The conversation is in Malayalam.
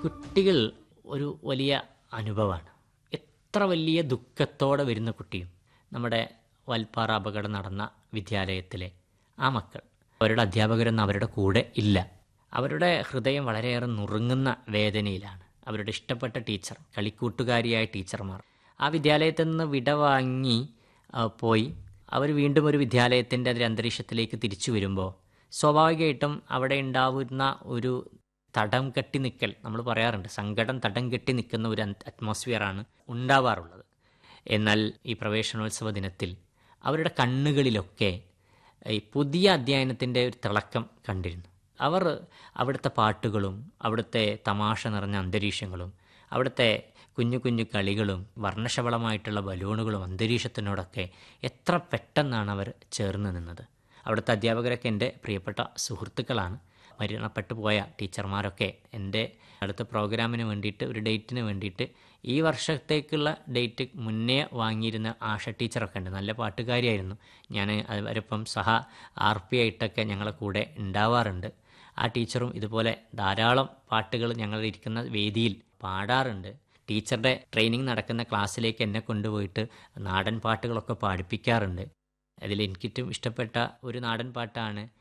കുട്ടികൾ ഒരു വലിയ അനുഭവമാണ് എത്ര വലിയ ദുഃഖത്തോടെ വരുന്ന കുട്ടിയും നമ്മുടെ വൽപ്പാറ അപകടം നടന്ന വിദ്യാലയത്തിലെ ആ മക്കൾ അവരുടെ അധ്യാപകരൊന്നും അവരുടെ കൂടെ ഇല്ല അവരുടെ ഹൃദയം വളരെയേറെ നുറുങ്ങുന്ന വേദനയിലാണ് അവരുടെ ഇഷ്ടപ്പെട്ട ടീച്ചർ കളിക്കൂട്ടുകാരിയായ ടീച്ചർമാർ ആ വിദ്യാലയത്തിൽ നിന്ന് വിട വാങ്ങി ആ, പോയി അവർ വീണ്ടും ഒരു വിദ്യാലയത്തിൻ്റെ ഒരു അന്തരീക്ഷത്തിലേക്ക് തിരിച്ചു വരുമ്പോൾ സ്വാഭാവികമായിട്ടും അവിടെ ഉണ്ടാവുന്ന ഒരു തടം കെട്ടി നിൽക്കൽ നമ്മൾ പറയാറുണ്ട് സങ്കടം തടം കെട്ടി നിൽക്കുന്ന ഒരു അറ്റ്മോസ്ഫിയറാണ് ഉണ്ടാവാറുള്ളത് എന്നാൽ ഈ പ്രവേശനോത്സവ ദിനത്തിൽ അവരുടെ കണ്ണുകളിലൊക്കെ ഈ പുതിയ അധ്യയനത്തിൻ്റെ ഒരു തിളക്കം കണ്ടിരുന്നു അവർ അവിടുത്തെ പാട്ടുകളും അവിടുത്തെ തമാശ നിറഞ്ഞ അന്തരീക്ഷങ്ങളും അവിടുത്തെ കുഞ്ഞു കുഞ്ഞു കളികളും വർണ്ണശബളമായിട്ടുള്ള ബലൂണുകളും അന്തരീക്ഷത്തിനോടൊക്കെ എത്ര പെട്ടെന്നാണ് അവർ ചേർന്ന് നിന്നത് അവിടുത്തെ അധ്യാപകരൊക്കെ എൻ്റെ പ്രിയപ്പെട്ട സുഹൃത്തുക്കളാണ് മരണപ്പെട്ടു പോയ ടീച്ചർമാരൊക്കെ എൻ്റെ അടുത്ത പ്രോഗ്രാമിന് വേണ്ടിയിട്ട് ഒരു ഡേറ്റിന് വേണ്ടിയിട്ട് ഈ വർഷത്തേക്കുള്ള ഡേറ്റ് മുന്നേ വാങ്ങിയിരുന്ന ആഷ ടീച്ചറൊക്കെ ഉണ്ട് നല്ല പാട്ടുകാരിയായിരുന്നു ഞാൻ അവരൊപ്പം സഹ ആർ പി ആയിട്ടൊക്കെ ഞങ്ങളെ കൂടെ ഉണ്ടാവാറുണ്ട് ആ ടീച്ചറും ഇതുപോലെ ധാരാളം പാട്ടുകൾ ഞങ്ങൾ ഇരിക്കുന്ന വേദിയിൽ പാടാറുണ്ട് ടീച്ചറുടെ ട്രെയിനിങ് നടക്കുന്ന ക്ലാസ്സിലേക്ക് എന്നെ കൊണ്ടുപോയിട്ട് നാടൻ പാട്ടുകളൊക്കെ പാടിപ്പിക്കാറുണ്ട് അതിൽ എനിക്കേറ്റവും ഇഷ്ടപ്പെട്ട ഒരു നാടൻ പാട്ടാണ്